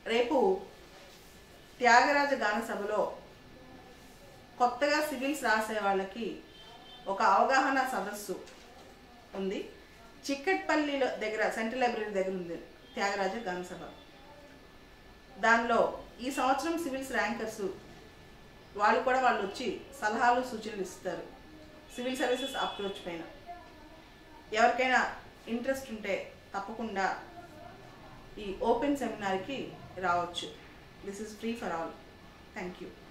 రేపు త్యాగరాజ గాన సభలో కొత్తగా సివిల్స్ రాసే వాళ్ళకి ఒక అవగాహన సదస్సు ఉంది చిక్కట్పల్లిలో దగ్గర సెంట్రల్ లైబ్రరీ దగ్గర ఉంది త్యాగరాజ గాన సభ దానిలో ఈ సంవత్సరం సివిల్స్ ర్యాంకర్స్ వాళ్ళు కూడా వాళ్ళు వచ్చి సలహాలు సూచనలు ఇస్తారు సివిల్ సర్వీసెస్ అప్రోచ్ పైన ఎవరికైనా ఇంట్రెస్ట్ ఉంటే తప్పకుండా ఈ ఓపెన్ సెమినార్కి రావచ్చు this is free for all thank you